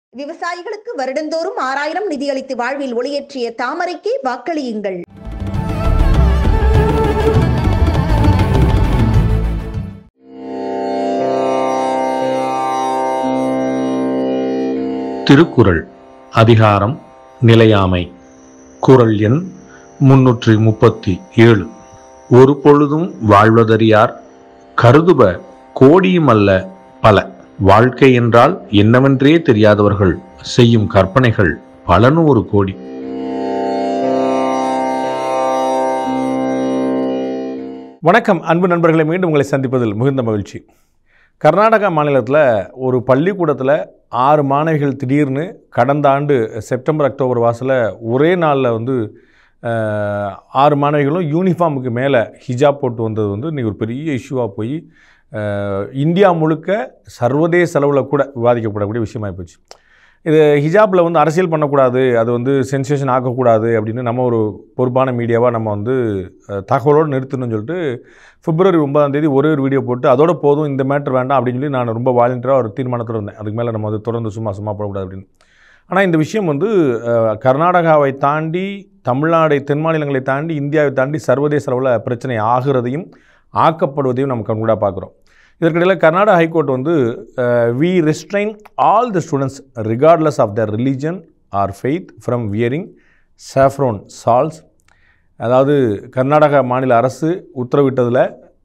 விவசாயிகளுக்கு வருடந்தோறும் ஆறாயிரம் நிதியளித்து வாழ்வில் ஒளியேற்றிய தாமரைக்கே வாக்களியுங்கள் திருக்குறள் அதிகாரம் நிலையாமை குறள் எண் முன்னூற்றி முப்பத்தி ஏழு ஒரு பொழுதும் வாழ்வதறியார் கருதுப கோடியுமல்ல பல வாழ்க்கை என்றால் என்னவென்றே தெரியாதவர்கள் செய்யும் கற்பனைகள் பல நூறு கோடி வணக்கம் அன்பு நண்பர்களை மீண்டும் உங்களை சந்திப்பதில் மிகுந்த மகிழ்ச்சி கர்நாடகா மாநிலத்தில் ஒரு பள்ளிக்கூடத்தில் ஆறு மாணவிகள் திடீர்னு கடந்த ஆண்டு செப்டம்பர் அக்டோபர் வாசில் ஒரே நாளில் வந்து அஹ், ஆறு மாணவிகளும் யூனிஃபார்முக்கு மேலே ஹிஜாப் போட்டு வந்தது வந்து இன்றைக்கி ஒரு பெரிய இஷ்யூவாக போய் அஹ், இந்தியா முழுக்க சர்வதேச அளவில் கூட விவாதிக்கப்படக்கூடிய விஷயமாகி போச்சு இது ஹிஜாப்பில் வந்து அரசியல் பண்ணக்கூடாது அது வந்து சென்சேஷன் ஆக்கக்கூடாது அப்படின்னு நம்ம ஒரு பொறுப்பான மீடியாவாக நம்ம வந்து அஹ், தகவலோடு நிறுத்தணும்னு சொல்லிட்டு பிப்ரவரி ஒன்பதாம் தேதி ஒரே ஒரு வீடியோ போட்டு அதோட போதும் இந்த மேட்டர் வேண்டாம் அப்படின்னு சொல்லி நான் ரொம்ப வாலண்டியராக ஒரு தீர்மானத்தோட இருந்தேன் அதுக்கு மேலே நம்ம வந்து தொடர்ந்து சும்மா சும்மா போடக்கூடாது அப்படின்னு ஆனால் இந்த விஷயம் வந்து அஹ், கர்நாடகாவை தாண்டி தமிழ்நாடை தென் மாநிலங்களை தாண்டி இந்தியாவை தாண்டி சர்வதேச அளவில் பிரச்சனை ஆகிறதையும் ஆக்கப்படுவதையும் நம்ம கண்கூடாக பார்க்குறோம் இதற்கிடையில் கர்நாடகா ஹைகோர்ட் வந்து we restrain all the students regardless of their religion or faith from wearing saffron shawls அதாவது கர்நாடகா மாநில அரசு உத்தரவிட்டதில்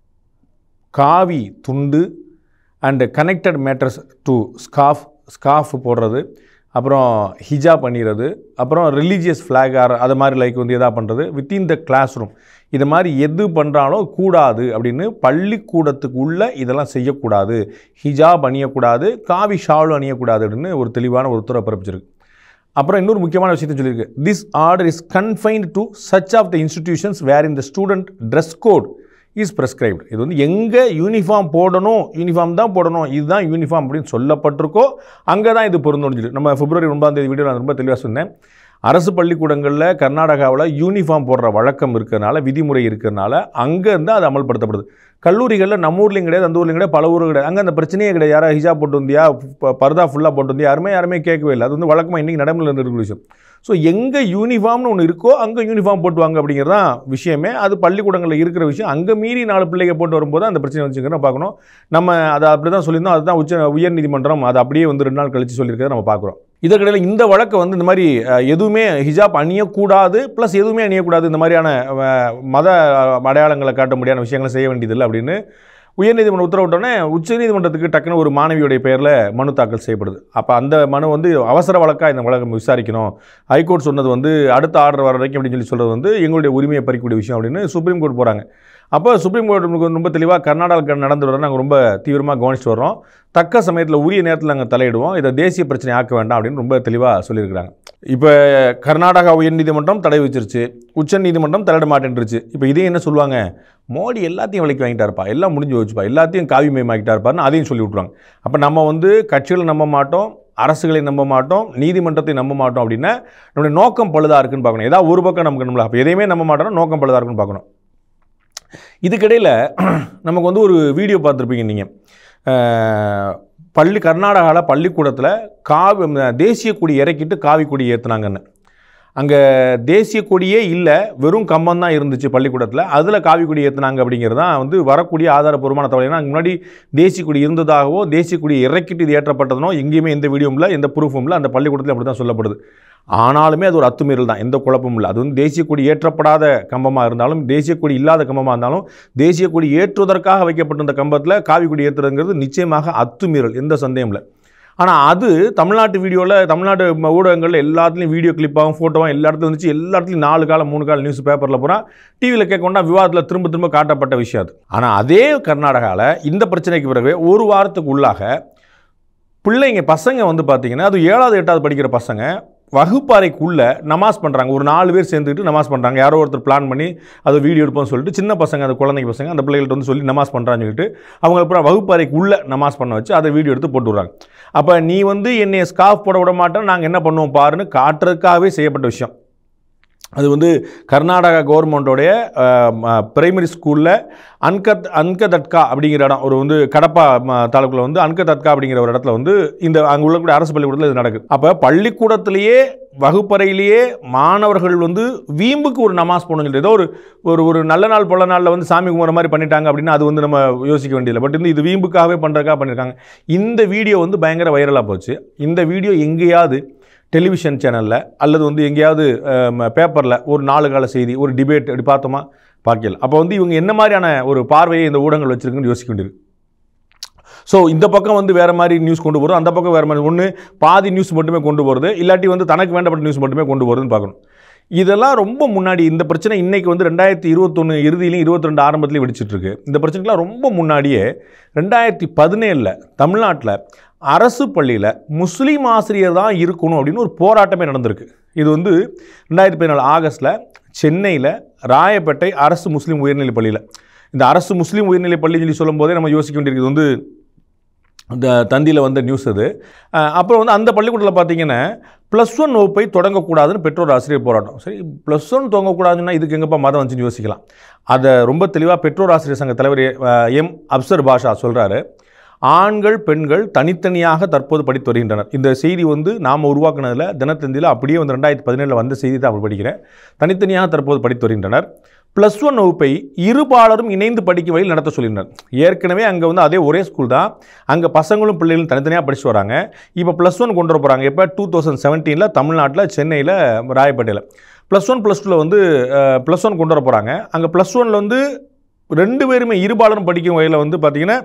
காவி துண்டு and connected matters to scarf scarf போடுறது அப்புறம் ஹிஜாப் பண்ணிடுறது அப்புறம் ரிலீஜியஸ் ஃப்ளாக் ஆர் அது மாதிரி லைக் வந்து எதா பண்ணுறது வித்தின் த கிளாஸ் ரூம் இது மாதிரி எது பண்ணுறாலும் கூடாது அப்படின்னு பள்ளிக்கூடத்துக்கு உள்ள இதெல்லாம் செய்யக்கூடாது ஹிஜாப் அணியக்கூடாது காவி ஷால் அணியக்கூடாது அப்படின்னு ஒரு தெளிவான ஒரு உத்தரவு பிறப்பிச்சிருக்கு அப்புறம் இன்னொரு முக்கியமான விஷயத்தை சொல்லியிருக்கு this order is confined to such of the institutions where in the student dress code is prescribed இது வந்து எங்கே யூனிஃபார்ம் போடணும் யூனிஃபார்ம் தான் போடணும் இதுதான் யூனிஃபார்ம் அப்படின்னு சொல்லப்பட்டிருக்கோ அங்கே தான் இது பொருந்தும்னு சொல்லி நம்ம பிப்ரவரி ஒன்பதாம் தேதி வீடியோ நான் ரொம்ப தெளிவாக சொன்னேன் அரசு பள்ளிக்கூடங்களில் கர்நாடகாவில் யூனிஃபார்ம் போடுற வழக்கம் இருக்கிறனால விதிமுறை இருக்கிறனால அங்கேருந்து அது அமல்படுத்தப்படுது கல்லூரிகளில் நம்ம ஊர்லேயும் கிடையாது அந்த ஊர்லேயும் கிடையாது பல ஊரும் கிடையாது அங்கே அந்த பிரச்சனையே கிடையாது யாரா ஹிஜாப் போட்டு வந்தியா ப- பர்தா ஃபுல்லாக போட்டு வந்தியா யாருமே யாருமே கேட்கவே இல்லை அது வந்து வழக்கமாக இன்றைக்கி நடைமுறையில் இருந்திருக்கிற விஷயம் ஸோ எங்கே யூனிஃபார்ம்னு ஒன்று இருக்கோ அங்கே யூனிஃபார்ம் போட்டு வாங்க அப்படிங்கிறது தான் விஷயமே அது பள்ளிக்கூடங்களில் இருக்கிற விஷயம் அங்கே மீறி நாலு பிள்ளைங்க போட்டு வரும்போது அந்த பிரச்சனை வந்துச்சுங்கிறத பார்க்கணும் நம்ம அதை அப்படி தான் சொல்லியிருந்தோம் அதுதான் உச்ச உயர் நீதிமன்றம் அதை அப்படியே வந்து ரெண்டு நாள் கழித்து சொல்லியிருக்கிறத நம்ம பார்க்குறோம் இதற்கிடையில் இந்த வழக்கை வந்து இந்த மாதிரி அஹ், எதுவுமே ஹிஜாப் அணியக்கூடாது ப்ளஸ் எதுவுமே அணியக்கூடாது இந்த மாதிரியான அஹ், மத அடையாளங்களை காட்ட முடியாத விஷயங்களை செய்ய வேண்டியதில்லை அப்படின்னு உயர்நீதிமன்றம் உத்தரவிட்டோன்னே உச்சநீதிமன்றத்துக்கு டக்குன்னு ஒரு மாணவியுடைய பெயரில் மனு தாக்கல் செய்யப்படுது அப்போ அந்த மனு வந்து அவசர வழக்காக இந்த வழக்கம் விசாரிக்கணும் ஹைகோர்ட் சொன்னது வந்து அடுத்த ஆர்டர் வர வரைக்கும் அப்படின்னு சொல்லி சொல்கிறது வந்து எங்களுடைய உரிமையை பறிக்கக்கூடிய விஷயம் அப்படின்னு சுப்ரீம் கோர்ட் போகிறாங்க அப்போ சுப்ரீம் கோர்ட் நமக்கு ரொம்ப தெளிவாக கர்நாடகா நடந்து வர நாங்கள் ரொம்ப தீவிரமாக கவனிச்சுட்டு வர்றோம் தக்க சமயத்தில் உரிய நேரத்தில் நாங்கள் தலையிடுவோம் இதை தேசிய பிரச்சனை ஆக்க வேண்டாம் அப்படின்னு ரொம்ப தெளிவாக சொல்லியிருக்கிறாங்க இப்போ கர்நாடகா உயர்நீதிமன்றம் தடை வச்சிருச்சு உச்ச நீதிமன்றம் தலையிட மாட்டேன்ருச்சு இப்போ இதே என்ன சொல்லுவாங்க மோடி எல்லாத்தையும் விலைக்கு வாங்கிட்டாருப்பா எல்லாம் முடிஞ்சு வச்சுப்பா எல்லாத்தையும் காவிமயமாக்கிட்டாருப்பாருன்னு அதையும் சொல்லி விட்ருவாங்க அப்போ நம்ம வந்து கட்சிகளை நம்ப மாட்டோம் அரசுகளை நம்ப மாட்டோம் நீதிமன்றத்தை நம்ப மாட்டோம் அப்படின்னா நம்மளுடைய நோக்கம் பழுதாக இருக்குன்னு பார்க்கணும் ஏதாவது ஒரு பக்கம் நமக்கு நம்மள அப்போ எதையுமே நம்ப மாட்டோம் நோக்கம் பழுதாக இருக்குன்னு பார்க்கணும் இதுக்கிடையில் நமக்கு வந்து ஒரு வீடியோ பார்த்துருப்பீங்க நீங்கள் பள்ளி கர்நாடகாவில் பள்ளிக்கூடத்தில் காவி தேசிய கொடி இறக்கிட்டு காவி கொடி ஏற்றுனாங்கன்னு அங்கே தேசிய கொடியே இல்லை வெறும் கம்பம் தான் இருந்துச்சு பள்ளிக்கூடத்தில் அதில் காவி கொடி ஏற்றுனாங்க அப்படிங்கிறது தான் வந்து வரக்கூடிய ஆதாரப்பூர்வமான தகவல் ஏன்னா அதுக்கு முன்னாடி தேசிய கொடி இருந்ததாகவோ தேசிய கொடி இறக்கிட்டு இது ஏற்றப்பட்டதனோ எங்கேயுமே எந்த வீடியோவும் இல்லை எந்த ப்ரூஃபும் இல்லை அந்த பள்ளிக்கூடத்தில் அப்படி தான் சொல்லப்படுது ஆனாலுமே அது ஒரு அத்துமீறல் தான் எந்த குழப்பமும் இல்லை அது வந்து தேசிய கொடி ஏற்றப்படாத கம்பமாக இருந்தாலும் தேசிய கொடி இல்லாத கம்பமாக இருந்தாலும் தேசிய கொடி ஏற்றுவதற்காக வைக்கப்பட்டிருந்த கம்பத்தில் காவி கொடி ஏற்றுறதுங்கிறது நிச்சயமாக அத்துமீறல் எந்த சந்தேகம் இல்லை ஆனால் அது தமிழ்நாட்டு வீடியோவில் தமிழ்நாட்டு ம- ஊடகங்கள்ல எல்லாத்துலேயும் வீடியோ கிளிப்பாகவும் ஃபோட்டோவும் எல்லா இடத்துலையும் வந்துச்சு எல்லா இடத்துலையும் நாலு காலம் மூணு காலம் நியூஸ் பேப்பரில் பூரா டிவியில் கேட்கணும்னா விவாதத்தில் திரும்ப திரும்ப காட்டப்பட்ட விஷயம் அது ஆனால் அதே கர்நாடகாவில் இந்த பிரச்சனைக்கு பிறகு ஒரு வாரத்துக்கு உள்ளாக பிள்ளைங்க பசங்க வந்து பார்த்தீங்கன்னா அது ஏழாவது எட்டாவது படிக்கிற பசங்க வகுப்பறைக்குள்ள நமாஸ் பண்ணுறாங்க ஒரு நாலு பேர் சேர்ந்துக்கிட்டு நமாஸ் பண்ணுறாங்க யாரோ ஒருத்தர் பிளான் பண்ணி அதை வீடியோ எடுப்போம்னு சொல்லிட்டு சின்ன பசங்க அந்த குழந்தைங்க பசங்க அந்த பிள்ளைகள்ட்ட வந்து சொல்லி நமாஸ் பண்ணுறான்னு சொல்லிட்டு அவங்க அப்புறம் வகுப்பறைக்குள்ள நமாஸ் பண்ண வச்சு அதை வீடியோ எடுத்து போட்டு விட்றாங்க அப்போ நீ வந்து என்னை ஸ்காஃப் போட விட மாட்டேன் நாங்கள் என்ன பண்ணுவோம் பாருன்னு காட்டுறதுக்காகவே செய்யப்பட்ட விஷயம் அது வந்து கர்நாடகா கவர்மெண்ட்டோடைய பிரைமரி ஸ்கூலில் அன்கத் அன்கதட்கா அப்படிங்கிற இடம் ஒரு வந்து கடப்பா தாலுக்கில் வந்து அன்கதட்கா அப்படிங்கிற ஒரு இடத்துல வந்து இந்த அங்கே உள்ளக்கூடிய அரசு பள்ளிக்கூடத்தில் இது நடக்குது அப்போ பள்ளிக்கூடத்திலேயே வகுப்பறையிலேயே மாணவர்கள் வந்து வீம்புக்கு ஒரு நமாஸ் போகணும்னு சொல்லிட்டு ஏதோ ஒரு ஒரு ஒரு நல்ல நாள் பொல நாளில் வந்து சாமி கும்பிட்ற மாதிரி பண்ணிட்டாங்க அப்படின்னா அது வந்து நம்ம யோசிக்க வேண்டியதில்லை பட் வந்து இது வீம்புக்காகவே பண்ணுறதுக்காக பண்ணியிருக்காங்க இந்த வீடியோ வந்து பயங்கர வைரலாக போச்சு இந்த வீடியோ எங்கேயாவது டெலிவிஷன் சேனலில் அல்லது வந்து எங்கேயாவது பேப்பரில் ஒரு நாலு கால செய்தி ஒரு டிபேட் அப்படி பார்த்தோமா பார்க்கல அப்போ வந்து இவங்க என்ன மாதிரியான ஒரு பார்வையை இந்த ஊடகங்கள் வச்சுருக்குன்னு யோசிக்க வேண்டியிருக்கு ஸோ இந்த பக்கம் வந்து வேறு மாதிரி நியூஸ் கொண்டு போகிறது அந்த பக்கம் வேறு மாதிரி ஒன்று பாதி நியூஸ் மட்டுமே கொண்டு போகிறது இல்லாட்டி வந்து தனக்கு வேண்டப்பட்ட நியூஸ் மட்டுமே கொண்டு போகிறதுன்னு பார்க்கணும் இதெல்லாம் ரொம்ப முன்னாடி இந்த பிரச்சனை இன்னைக்கு வந்து ரெண்டாயிரத்தி இருபத்தொன்று இறுதியிலையும் இருபத்தி ரெண்டு ஆரம்பத்துலையும் வெடிச்சிட்டு இருக்கு இந்த பிரச்சனைக்கெல்லாம் ரொம்ப முன்னாடியே ரெண்டாயிரத்தி பதினேழில் தமிழ்நாட்டில் அரசு பள்ளியில் முஸ்லீம் ஆசிரியர் தான் இருக்கணும் அப்படின்னு ஒரு போராட்டமே நடந்திருக்கு இது வந்து ரெண்டாயிரத்தி பதினாலு ஆகஸ்ட்டில் சென்னையில் ராயப்பேட்டை அரசு முஸ்லீம் உயர்நிலைப் பள்ளியில் இந்த அரசு முஸ்லீம் உயர்நிலைப் பள்ளி சொல்லி சொல்லும்போதே நம்ம யோசிக்க வேண்டியிருக்குது வந்து இந்த தந்தியில் வந்த நியூஸ் அது அஹ் அப்புறம் வந்து அந்த பள்ளிக்கூடத்தில் பார்த்தீங்கன்னா ப்ளஸ் ஒன் வகுப்பை தொடங்கக்கூடாதுன்னு பெற்றோர் ஆசிரியர் போராட்டம் சரி ப்ளஸ் ஒன் தொடங்கக்கூடாதுன்னா இதுக்கு எங்கப்பா மதம் வந்துச்சுன்னு யோசிக்கலாம் அதை ரொம்ப தெளிவாக பெற்றோர் ஆசிரியர் சங்க தலைவர் அஹ், எம் அப்சர் பாஷா சொல்கிறாரு ஆண்கள் பெண்கள் தனித்தனியாக தற்போது படித்து வருகின்றனர் இந்த செய்தி வந்து நாம் உருவாக்குனதில் தினத்தந்தியில் அப்படியே வந்து ரெண்டாயிரத்தி பதினேழில் வந்த செய்தி தான் அப்படி படிக்கிறேன் தனித்தனியாக தற்போது படித்து வருகின்றனர் ப்ளஸ் ஒன் வகுப்பை இருபாலரும் இணைந்து படிக்கும் வகையில் நடத்த சொல்லியிருந்தார் ஏற்கனவே அங்கே வந்து அதே ஒரே ஸ்கூல் தான் அங்கே பசங்களும் பிள்ளைகளும் தனித்தனியாக படிச்சு வராங்க இப்போ ப்ளஸ் ஒன் கொண்டு வர போகிறாங்க எப்போ டூ தௌசண்ட் செவன்டீனில் தமிழ்நாட்டில் சென்னையில் ராயப்பேட்டையில் ப்ளஸ் ஒன் ப்ளஸ் டூவில் வந்து ப்ளஸ் ஒன் கொண்டு வர போகிறாங்க அங்கே ப்ளஸ் ஒனில் வந்து ரெண்டு பேருமே இருபாலரும் படிக்கும் வகையில் வந்து பார்த்திங்கன்னா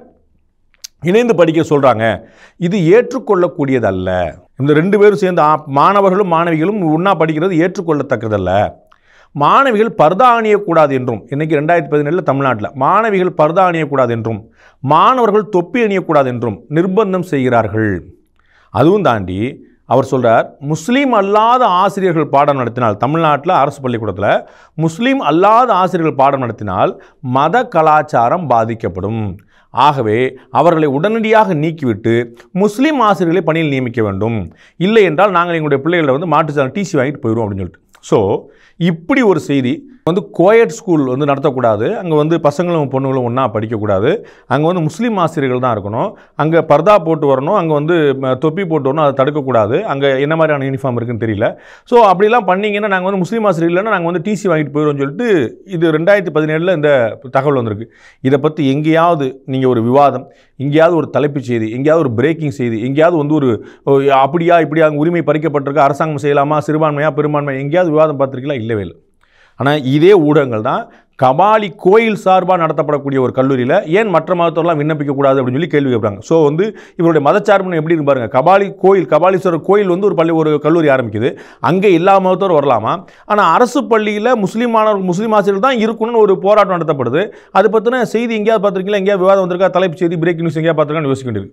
இணைந்து படிக்க சொல்கிறாங்க இது ஏற்றுக்கொள்ளக்கூடியதல்ல இந்த ரெண்டு பேரும் சேர்ந்து ஆ- மாணவர்களும் மாணவிகளும் ஒன்றா படிக்கிறது ஏற்றுக்கொள்ளத்தக்கதல்ல மாணவிகள் பர்தா அணியக்கூடாது என்றும் இன்னைக்கு ரெண்டாயிரத்தி பதினேழில் தமிழ்நாட்டில் மாணவிகள் பர்தா அணியக்கூடாது என்றும் மாணவர்கள் தொப்பி அணியக்கூடாது என்றும் நிர்பந்தம் செய்கிறார்கள் அதுவும் தாண்டி அவர் சொல்றார் முஸ்லீம் அல்லாத ஆசிரியர்கள் பாடம் நடத்தினால் தமிழ்நாட்டில் அரசு பள்ளிக்கூடத்தில் முஸ்லீம் அல்லாத ஆசிரியர்கள் பாடம் நடத்தினால் மத கலாச்சாரம் பாதிக்கப்படும் ஆகவே அவர்களை உடனடியாக நீக்கிவிட்டு முஸ்லீம் ஆசிரியர்களை பணியில் நியமிக்க வேண்டும் இல்லை என்றால் நாங்கள் எங்களுடைய பிள்ளைகளை வந்து மாற்றுச்சாலை டிசி வாங்கிட்டு போயிடுவோம் அப்படின்னு சொல்லிட்டு ஸோ இப்படி ஒரு செய்தி வந்து கோயட் ஸ்கூல் வந்து நடத்தக்கூடாது அங்கே வந்து பசங்களும் பொண்ணுங்களும் ஒன்றா படிக்கக்கூடாது அங்கே வந்து முஸ்லீம் ஆசிரியர்கள் தான் இருக்கணும் அங்கே பர்தா போட்டு வரணும் அங்கே வந்து ம, தொப்பி போட்டு வரணும் அதை தடுக்கக்கூடாது அங்கே என்ன மாதிரியான யூனிஃபார்ம் இருக்குன்னு தெரியல ஸோ அப்படிலாம் பண்ணீங்கன்னா நாங்கள் வந்து முஸ்லீம் ஆசிரியர் இல்லைன்னா நாங்கள் வந்து டிசி வாங்கிட்டு போயிடுவோம்னு சொல்லிட்டு இது ரெண்டாயிரத்தி பதினேழில் இந்த தகவல் வந்திருக்கு இதை பற்றி எங்கேயாவது நீங்கள் ஒரு விவாதம் எங்கேயாவது ஒரு தலைப்புச் செய்தி எங்கேயாவது ஒரு பிரேக்கிங் செய்தி எங்கேயாவது வந்து ஒரு ஓ, அப்படியா இப்படியா அங்கே உரிமை பறிக்கப்பட்டிருக்கு அரசாங்கம் செய்யலாமா சிறுபான்மையா பெரும்பான்மை எங்கேயாவது விவாதம் பார்த்துருக்கீங்களா இல்லவே இல்லை ஆனால் இதே ஊடகங்கள் தான் கபாலி கோயில் சார்பாக நடத்தப்படக்கூடிய ஒரு கல்லூரியில் ஏன் மற்ற மதத்தோர்லாம் விண்ணப்பிக்கக்கூடாது அப்படின்னு சொல்லி கேள்வி கேட்குறாங்க ஸோ வந்து இவருடைய மதச்சார்பு எப்படி இருக்கு பாருங்க கபாலி கோயில் கபாலீஸ்வரர் கோயில் வந்து ஒரு பள்ளி ஒரு கல்லூரி ஆரம்பிக்குது அங்கே எல்லா மதத்தோரும் வரலாமா ஆனால் அரசு பள்ளியில் முஸ்லீம் மாணவர் முஸ்லீம் ஆசிரியர் தான் இருக்கணும்னு ஒரு போராட்டம் நடத்தப்படுது அது பற்றின செய்தி எங்கேயாவது பார்த்துருக்கீங்களா எங்கேயாவது விவாதம் வந்திருக்கா தலைப்பு செய்தி பிரேக்கிங் நியூஸ் எங்கேயாவது பார்த்துருக்கான்னு யோசிக்க வேண்டியது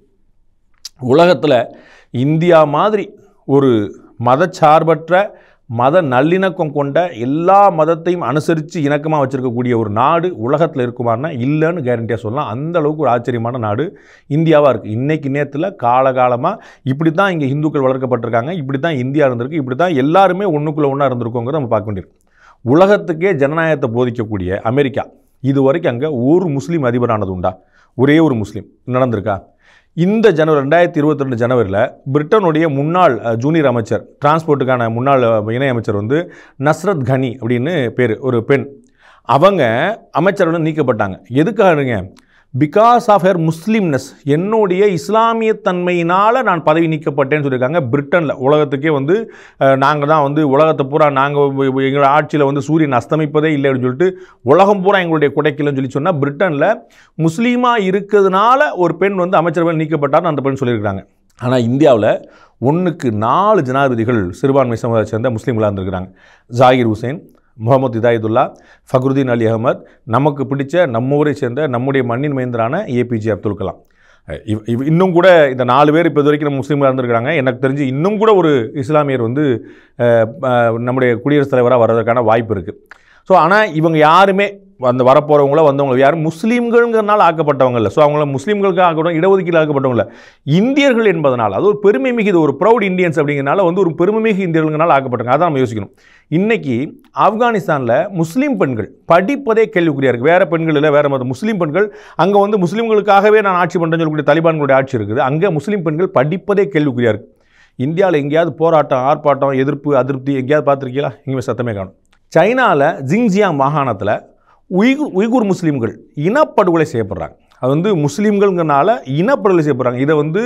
உலகத்தில் இந்தியா மாதிரி ஒரு மதச்சார்பற்ற மத நல்லிணக்கம் கொண்ட எல்லா மதத்தையும் அனுசரித்து இணக்கமாக வச்சுருக்கக்கூடிய ஒரு நாடு உலகத்தில் இருக்குமானா இல்லைன்னு கேரண்டியாக சொல்லலாம் அந்த அளவுக்கு ஒரு ஆச்சரியமான நாடு இந்தியாவாக இருக்குது இன்றைக்கி நேரத்தில் காலகாலமாக இப்படி தான் இங்கே இந்துக்கள் வளர்க்கப்பட்டிருக்காங்க இப்படி தான் இந்தியா இருந்திருக்கு இப்படி தான் எல்லாருமே ஒன்றுக்குள்ளே ஒன்றா இருந்திருக்கோங்கிறத நம்ம பார்க்க வேண்டியிருக்கு உலகத்துக்கே ஜனநாயகத்தை போதிக்கக்கூடிய அமெரிக்கா இது வரைக்கும் அங்கே ஒரு முஸ்லீம் அதிபரானது உண்டா ஒரே ஒரு முஸ்லீம் நடந்திருக்கா இந்த ஜனவரி ரெண்டாயிரத்தி இருபத்தி ரெண்டு ஜனவரியில் பிரிட்டனுடைய முன்னாள் அஹ், ஜூனியர் அமைச்சர் டிரான்ஸ்போர்ட்டுக்கான முன்னாள் அஹ், இணை அமைச்சர் வந்து நஸ்ரத் கனி அப்படின்னு பேர் ஒரு பெண் அவங்க அமைச்சரோட நீக்கப்பட்டாங்க எதுக்காகங்க பிகாஸ் ஆஃப் ஹர் முஸ்லீம்னஸ் என்னுடைய இஸ்லாமிய தன்மையினால் நான் பதவி நீக்கப்பட்டேன்னு சொல்லியிருக்காங்க பிரிட்டனில் உலகத்துக்கே வந்து நாங்கள் தான் வந்து உலகத்தை பூரா நாங்கள் எங்களோட ஆட்சியில் வந்து சூரியன் அஸ்தமிப்பதே இல்லை அப்படின்னு சொல்லிட்டு உலகம் பூரா எங்களுடைய குடைக்கலன்னு சொல்லி சொன்னால் பிரிட்டனில் முஸ்லீமாக இருக்கிறதுனால ஒரு பெண் வந்து அமைச்சரவை நீக்கப்பட்டார்னு அந்த பெண் சொல்லியிருக்காங்க ஆனால் இந்தியாவில் ஒன்றுக்கு நாலு ஜனாதிபதிகள் சிறுபான்மை சமுதாயத்தை சேர்ந்த முஸ்லீம்களாக இருந்திருக்கிறாங்க ஜாகிர் ஹுசேன் முகமது இதாயதுல்லா ஃபக்ருதீன் அலி அகமது நமக்கு பிடிச்ச நம்ம ஊரை சேர்ந்த நம்முடைய மண்ணின் மைந்தரான ஏபிஜே அப்துல் கலாம் அஹ் இவ் இவ் இன்னும் கூட இந்த நாலு பேர் இப்போ இது வரைக்கும் நம்ம முஸ்லீம்களாக இருந்திருக்காங்க எனக்கு தெரிஞ்சு இன்னும் கூட ஒரு இஸ்லாமியர் வந்து அஹ், அஹ், நம்முடைய குடியரசுத் தலைவராக வர்றதுக்கான வாய்ப்பு இருக்குது ஸோ ஆனால் இவங்க யாருமே அந்த வரப்போகிறவங்கள வந்தவங்க யாரும் முஸ்லீம்கள்ங்கிறனால ஆக்கப்பட்டவங்க இல்லை ஸோ அவங்கள முஸ்லீம்களுக்கு ஆக்கப்பட்டவங்க இடஒதுக்கீடு ஆக்கப்பட்டவங்க இல்லை இந்தியர்கள் என்பதனால் அது ஒரு பெருமை மிகு இது ஒரு ப்ரௌட் இந்தியன்ஸ் அப்படிங்கிறனால வந்து ஒரு பெருமை மிகு இந்தியர்கள்னால ஆக்கப்பட்டாங்க அதான் நம்ம யோசிக்கணும் இன்னைக்கு ஆப்கானிஸ்தானில் முஸ்லீம் பெண்கள் படிப்பதே கேள்விக்குறியா இருக்குது வேறு பெண்கள் இல்லை வேறு மத முஸ்லீம் பெண்கள் அங்கே வந்து முஸ்லீம்களுக்காகவே நான் ஆட்சி பண்ணுறேன்னு சொல்லக்கூடிய தலிபான்களுடைய ஆட்சி இருக்குது அங்கே முஸ்லீம் பெண்கள் படிப்பதே கேள்விக்குறியா இருக்குது இந்தியாவில் எங்கேயாவது போராட்டம் ஆர்ப்பாட்டம் எதிர்ப்பு அதிருப்தி எங்கேயாவது பார்த்துருக்கீங்களா எங்கேயுமே சத்தமே காணும் சைனாவில் ஜிங்ஜியாங் மாகாணத்தில் உய்குர் உய்குர் முஸ்லீம்கள் இனப்படுகொலை செய்யப்படுறாங்க அது வந்து முஸ்லீம்கள்ங்கிறனால இனப்படுகொலை செய்யப்படுறாங்க இதை வந்து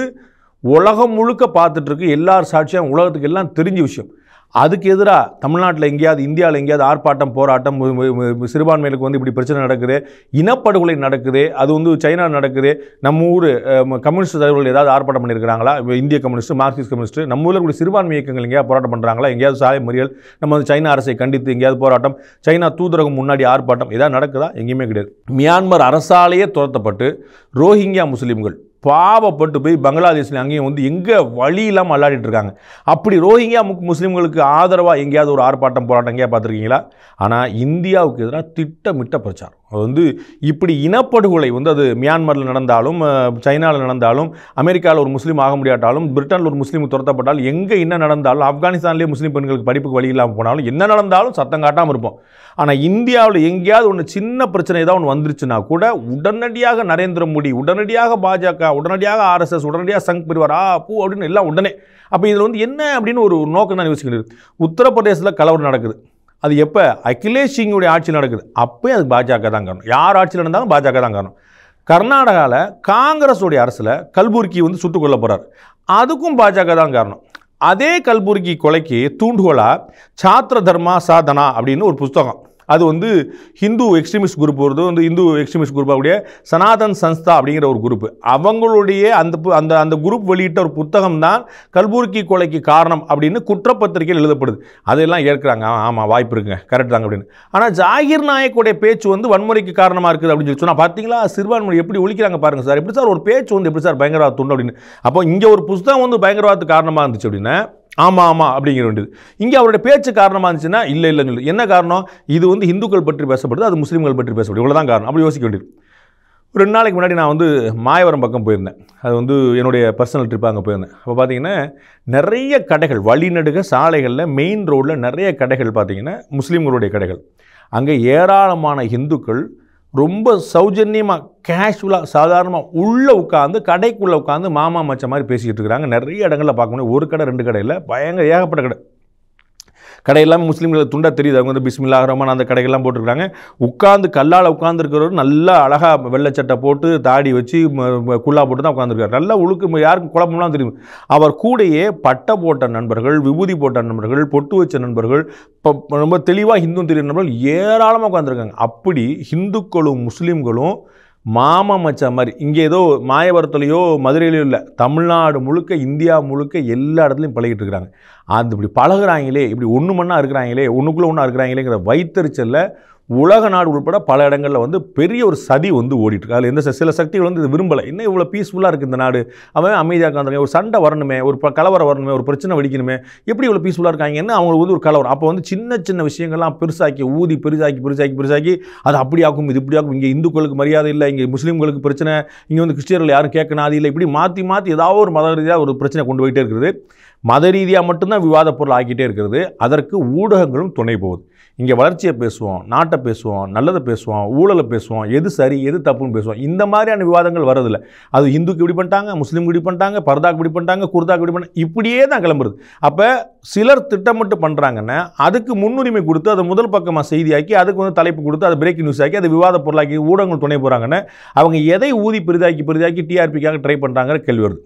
உலகம் முழுக்க பார்த்துட்டு இருக்கு எல்லார் சாட்சியம் உலகத்துக்கு எல்லாம் தெரிஞ்ச விஷயம் அதுக்கு எதிராக தமிழ்நாட்டில் எங்கேயாவது இந்தியாவில் எங்கேயாவது ஆர்ப்பாட்டம் போராட்டம் மு- மு- மு- சிறுபான்மையினருக்கு வந்து இப்படி பிரச்சனை நடக்குது இனப்படுகொலை நடக்குது அது வந்து சைனா நடக்குது நம்ம ஊர் அஹ், கம்யூனிஸ்ட் தலைவர்கள் ஏதாவது ஆர்ப்பாட்டம் பண்ணியிருக்கிறாங்களா இப்ப இந்திய கம்யூனிஸ்ட் மார்க்சிஸ்ட் கம்யூனிஸ்ட் நம்ம ஊரில் கூடிய சிறுபான்மை இயக்கங்கள் எங்கேயாவது போராட்டம் பண்ணுறாங்களா எங்கேயாவது சாலை மறியல் நம்ம வந்து சைனா அரசை கண்டித்து எங்கேயாவது போராட்டம் சைனா தூதரகம் முன்னாடி ஆர்ப்பாட்டம் ஏதாவது நடக்குதா எங்கேயுமே கிடையாது மியான்மர் அரசாலேயே துரத்தப்பட்டு ரோஹிங்கியா முஸ்லீம்கள் பாவப்பட்டு போய் பங்களாதேஷில் அங்கேயும் வந்து எங்கே வழி இல்லாமல் அல்லாடிட்டு இருக்காங்க அப்படி ரோஹிங்கியா முக் முஸ்லீம்களுக்கு ஆதரவாக எங்கேயாவது ஒரு ஆர்ப்பாட்டம் போராட்டம் எங்கேயா பார்த்துருக்கீங்களா ஆனால் இந்தியாவுக்கு எதிராக திட்டமிட்ட பிரச்சாரம் அது வந்து இப்படி இனப்படுகொலை வந்து அது மியான்மரில் நடந்தாலும் சைனாவில் நடந்தாலும் அமெரிக்காவில் ஒரு முஸ்லீம் ஆக முடியாட்டாலும் பிரிட்டனில் ஒரு முஸ்லீம் துரத்தப்பட்டாலும் எங்கே என்ன நடந்தாலும் ஆப்கானிஸ்தான்லேயே முஸ்லீம் பெண்களுக்கு படிப்புக்கு வழி இல்லாமல் போனாலும் என்ன நடந்தாலும் சத்தம் காட்டாமல் இருப்போம் ஆனால் இந்தியாவில் எங்கேயாவது ஒன்று சின்ன பிரச்சனை ஏதாவது ஒன்று வந்துருச்சுன்னா கூட உடனடியாக நரேந்திர மோடி உடனடியாக பாஜக உடனடியாக ஆர்எஸ்எஸ் உடனடியாக சங் பரிவார் ஆ பூ அப்படின்னு எல்லாம் உடனே அப்போ இதில் வந்து என்ன அப்படின்னு ஒரு நோக்கம் தான் யோசிக்கிறது உத்தரப்பிரதேசத்தில் கலவரம் நடக்குது அது எப்போ அகிலேஷ் சிங்குடைய ஆட்சி நடக்குது அப்போயே அது பாஜக தான் காரணம் யார் ஆட்சியில் இருந்தாலும் பாஜக தான் காரணம் கர்நாடகாவில் காங்கிரஸுடைய அரசில் கல்புர்கி வந்து சுட்டுக் கொல்ல போகிறார் அதுக்கும் பாஜக தான் காரணம் அதே கல்புர்கி கொலைக்கு தூண்டுகோலா சாத்திர தர்மா சாதனா அப்படின்னு ஒரு புஸ்தகம் அது வந்து ஹிந்து எக்ஸ்ட்ரீமிஸ்ட் குரூப் வருது வந்து இந்து எக்ஸ்ட்ரீமிஸ்ட் குரூப்பாவுடைய சனாதன் சன்ஸ்தா அப்படிங்கிற ஒரு குரூப் அவங்களுடைய அந்த பு- அந்த அந்த குரூப் வெளியிட்ட ஒரு புத்தகம் தான் கல்புர்கி கொலைக்கு காரணம் அப்படின்னு குற்றப்பத்திரிகையில் எழுதப்படுது அதெல்லாம் ஏற்கிறாங்க ஆமாம் வாய்ப்பு இருக்குங்க கரெக்ட் தாங்க அப்படின்னு ஆனால் ஜாகிர் நாயக்குடைய பேச்சு வந்து வன்முறைக்கு காரணமாக இருக்குது அப்படின்னு சொல்லி சொன்னால் பார்த்தீங்களா சிறுபான்மை எப்படி ஒழிக்கிறாங்க பாருங்க சார் எப்படி சார் ஒரு பேச்சு வந்து எப்படி சார் பயங்கரவாத துண்டு அப்படின்னு அப்போ இங்கே ஒரு புஸ்தகம் வந்து பயங்கரவாதத்துக்கு காரணமாக இருந்துச்சு அப்படின்னா ஆமாம் ஆமாம் அப்படிங்கிற வேண்டியது இங்கே அவருடைய பேச்சு காரணமாக இருந்துச்சுன்னா இல்லை இல்லைன்னு சொல்லி என்ன காரணம் இது வந்து இந்துக்கள் பற்றி பேசப்படுது அது முஸ்லீம்கள் பற்றி பேசப்படுது இவ்வளோ தான் காரணம் அப்படி யோசிக்க வேண்டியது ஒரு ரெண்டு நாளைக்கு முன்னாடி நான் வந்து மாயவரம் பக்கம் போயிருந்தேன் அது வந்து என்னுடைய பர்சனல் ட்ரிப்பாக அங்கே போயிருந்தேன் அப்போ பார்த்தீங்கன்னா நிறைய கடைகள் வழிநடுக சாலைகளில் மெயின் ரோட்டில் நிறைய கடைகள் பார்த்தீங்கன்னா முஸ்லீம்களுடைய கடைகள் அங்கே ஏராளமான இந்துக்கள் ரொம்ப சௌஜன்யமாக கேஷுவலாக சாதாரணமாக உள்ளே உட்காந்து கடைக்குள்ளே உட்காந்து மாமா மச்ச மாதிரி பேசிக்கிட்டு இருக்கிறாங்க நிறைய இடங்களில் பார்க்க முடியும் ஒரு கடை ரெண்டு கடையில் பயங்கர ஏகப்பட்ட கடை கடையெல்லாம் முஸ்லீம்களுக்கு துண்டா தெரியுது அவங்க வந்து பிஸ்மில்லா ரஹ்மான் அந்த கடைகள்லாம் போட்டிருக்காங்க உட்காந்து கல்லால் உட்காந்துருக்கிறவர் நல்லா அழகாக வெள்ளைச்சட்டை போட்டு தாடி வச்சு ம- ம- குல்லா போட்டு தான் உட்காந்துருக்காரு நல்லா உழுக்கு யாருக்கும் குழப்பம்லாம் தெரியும் அவர் கூடயே பட்டை போட்ட நண்பர்கள் விபூதி போட்ட நண்பர்கள் பொட்டு வச்ச நண்பர்கள் இப்போ ரொம்ப தெளிவாக ஹிந்து தெரியும் நண்பர்கள் ஏராளமாக உட்காந்துருக்காங்க அப்படி ஹிந்துக்களும் முஸ்லீம்களும் மாமா மச்சா மாதிரி இங்கே ஏதோ மாயவரத்துலையோ மதுரையிலையோ இல்லை தமிழ்நாடு முழுக்க இந்தியா முழுக்க எல்லா இடத்துலையும் பழகிட்டு இருக்கிறாங்க அது இப்படி பழகுறாங்களே இப்படி ஒன்று மண்ணா இருக்கிறாங்களே ஒன்றுக்குள்ளே ஒன்றா இருக்கிறாங்களேங்கிற வைத்தறிச்சலில் உலக நாடு உட்பட பல இடங்களில் வந்து பெரிய ஒரு சதி வந்து ஓடிட்டு இருக்கு அதில் எந்த ச- சில சக்திகள் வந்து இது விரும்பலை இன்னும் இவ்வளோ பீஸ்ஃபுல்லாக இருக்குது இந்த நாடு அவன் அமைதியாக உட்காந்துருங்க ஒரு சண்டை வரணுமே ஒரு ப- கலவரம் வரணுமே ஒரு பிரச்சனை வெடிக்கணுமே எப்படி இவ்வளோ பீஸ்ஃபுல்லாக இருக்காங்கன்னு அவங்களுக்கு வந்து ஒரு கலவரம் அப்போ வந்து சின்ன சின்ன விஷயங்கள்லாம் பெருசாக்கி ஊதி பெருசாக்கி பெருசாக்கி பெருசாக்கி அது அப்படி ஆக்கும் இது இப்படி ஆக்கும் இங்கே இந்துக்களுக்கு மரியாதை இல்லை இங்கே முஸ்லீம்களுக்கு பிரச்சனை இங்கே வந்து கிறிஸ்டியர்கள் யாரும் கேட்கணும் அது இல்லை இப்படி மாற்றி மாற்றி ஏதாவது ஒரு மத ரீதியாக ஒரு பிரச்சனை கொண்டு போயிட்டே இருக்கிறது மத ரீதியாக மட்டும்தான் விவாதப் பொருள் ஆக்கிட்டே இருக்கிறது அதற்கு ஊடகங்களும் துணை போகுது இங்கே வளர்ச்சியை பேசுவோம் நாட்டை பேசுவோம் நல்லதை பேசுவோம் ஊழலை பேசுவோம் எது சரி எது தப்புன்னு பேசுவோம் இந்த மாதிரியான விவாதங்கள் வரதில்லை அது இந்துக்கு இப்படி பண்ணிட்டாங்க முஸ்லீம்க்கு இப்படி பண்ணிட்டாங்க பர்தாக்கு இப்படி பண்ணிட்டாங்க குர்தாக்கு இப்படி பண்ண இப்படியே தான் கிளம்புறது அப்போ சிலர் திட்டமிட்டு பண்ணுறாங்கன்னா அதுக்கு முன்னுரிமை கொடுத்து அதை முதல் பக்கமாக செய்தியாக்கி அதுக்கு வந்து தலைப்பு கொடுத்து அதை பிரேக்கிங் நியூஸ் ஆக்கி அதை விவாத பொருளாக்கி ஊடகங்கள் துணை போகிறாங்கன்னா அவங்க எதை ஊதி பெரிதாக்கி பெரிதாக்கி டிஆர்பிக்காக ட்ரை பண்ணுறாங்கிற கேள்வி வருது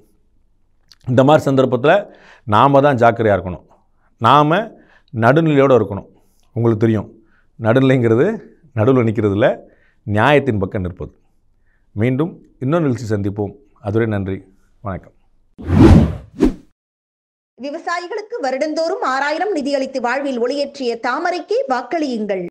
இந்த மாதிரி சந்தர்ப்பத்தில் நாம் தான் ஜாக்கிரதையாக இருக்கணும் நாம் நடுநிலையோடு இருக்கணும் உங்களுக்கு தெரியும் நடுநிலைங்கிறது நடுவில் நிற்கிறதுல நியாயத்தின் பக்கம் நிற்பது மீண்டும் இன்னொரு நிகழ்ச்சி சந்திப்போம் அதுவரை நன்றி வணக்கம் விவசாயிகளுக்கு வருடந்தோறும் ஆறாயிரம் நிதியளித்து வாழ்வில் ஒளியேற்றிய தாமரைக்கே வாக்களியுங்கள்